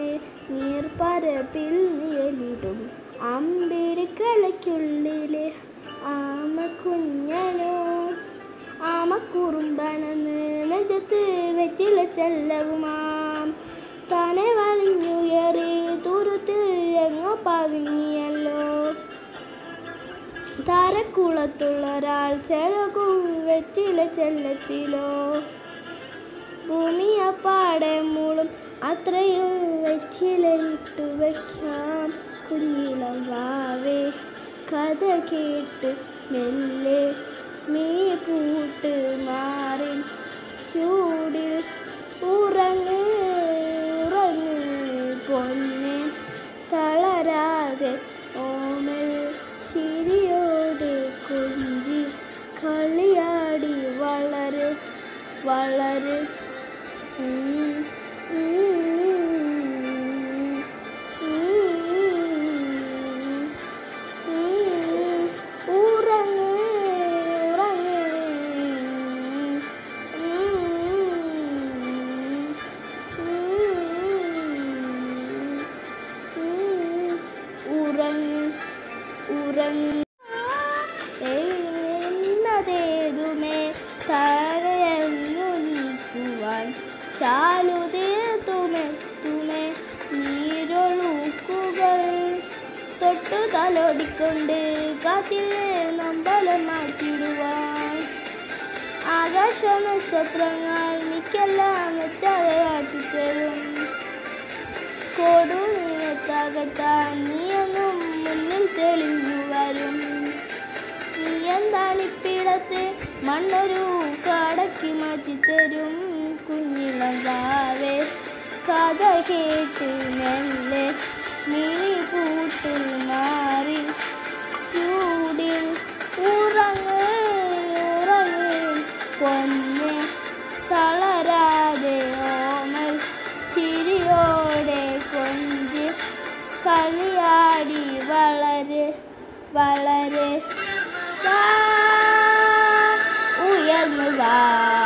നീർപ്പരപ്പിൽ നിഴലിടും അമ്പിടിക്കലയ്ക്കുള്ളിലെ ആമ കുഞ്ഞനോ ആമക്കുറുമ്പനെന്ന് നെഞ്ചത്ത് വെറ്റില ചെല്ലവുമാം താനെ വലിഞ്ഞുയറി തുരുത്തിൽ എങ്ങോ പതുങ്ങിയല്ലോ താരക്കുളത്തുള്ള ഒരാൾ ചെലകും വെറ്റില ചെല്ലത്തിലോ ഭൂമി അപ്പാടെ മൂളും അത്രയും വെറ്റിലിട്ടു വയ്ക്കാം കുഞ്ഞിളം വാവേ കഥ കേട്ട് മെല്ലെ മീ പൂട്ട് മാറി ചൂടിൽ ഉറങ്ങ് ഉറങ്ങ് പൊന്നെ തളരാതെ ഓമൽ ചിരിയോടെ കൊഞ്ചി കളിയാടി വളര് വളര് ഉം, ഉം, ഉം, ഉം. ഉറങ്ങ് ഉറങ്ങ് ഉറങ്ങ് ഉറങ്ങ് എന്നതേതുമേ തടയന്നു നീക്കുവാൻ ചാലുതീർത്തുമെത്തുമേ നീരൊഴുക്കുകൾ തൊട്ടു തലോടിക്കൊണ്ട് കാത്തിലെ നമ്പലം മാറ്റിടുവാൻ ആകാശ നക്ഷത്രങ്ങൾ മിക്കെല്ലാം എത്താതെ കാട്ടിത്തരും കൊടുത്താകത്താൻ നീയൊന്നും മുന്നിൽ തെളിഞ്ഞു വരും നീ എന്താണിപ്പിടത്ത് മണ്ണൊരു കടക്കി മാറ്റിത്തരും കുഞ്ഞിളങ്കാവേ കഥ കേട്ട് മെല്ലെ നീ പൂട്ട് മാറി ചൂടിൽ ഉറങ്ങ് ഉറങ്ങ് പൊന്നെ തളരാതെ ഓമൽ ചിരിയോടെ കൊഞ്ച് കളിയാടി വളരെ വളരെ വാ ഉയർന്നു വാ